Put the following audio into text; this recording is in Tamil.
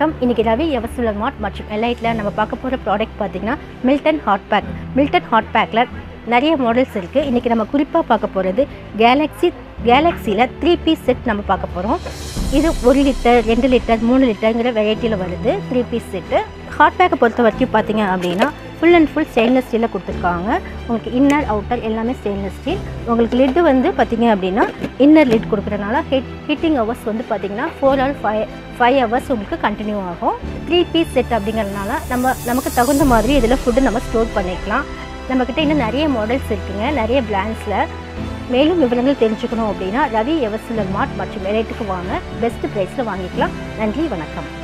வணக்கம் இன்றைக்கி ரவி எவசுலர் மார்ட் மற்றும் எலைட்டில் நம்ம பார்க்க போகிற ப்ராடக்ட் பார்த்திங்கன்னா Milton hot pack Milton hot பேக்கில் நிறைய மாடல்ஸ் இருக்குது இன்றைக்கி நம்ம குறிப்பாக பார்க்க போகிறது கேலக்ஸி கேலக்ஸியில் த்ரீ பீஸ் செட் நம்ம பார்க்க போகிறோம் இது ஒரு லிட்டர் ரெண்டு லிட்டர் மூணு லிட்டருங்கிற வெரைட்டியில் வருது த்ரீ பீஸ் செட்டு ஹாட் பேக்கை பொறுத்த வரைக்கும் பார்த்தீங்க அப்படின்னா ஃபுல் அண்ட் ஃபுல் ஸ்டெயின்லெஸ் ஸ்டீலில் கொடுத்துருக்காங்க உங்களுக்கு இன்னர் அவுட்டர் எல்லாமே ஸ்டெயின்லெஸ் ஸ்டீல் உங்களுக்கு லிட்டு வந்து பார்த்தீங்க அப்படின்னா இன்னர் லிட் கொடுக்குறனால ஹீட் ஹீட்டிங் ஹவர்ஸ் வந்து பார்த்தீங்கன்னா four or five five hours உங்களுக்கு கண்டினியூ ஆகும் த்ரீ பீஸ் செட் அப்படிங்கிறதுனால நம்ம நமக்கு தகுந்த மாதிரி இதில் ஃபுட்டு நம்ம ஸ்டோர் பண்ணிக்கலாம் நம்மக்கிட்ட இன்னும் நிறைய மாடல்ஸ் இருக்குங்க நிறைய பிராண்ட்ஸில் மேலும் விவரங்கள் தெரிஞ்சுக்கணும் அப்படின்னா ரவி எவசிலர் மார்ட் மற்றும் வெரைட்டிக்கு வாங்க பெஸ்ட் ப்ரைஸில் வாங்கிக்கலாம் நன்றி வணக்கம்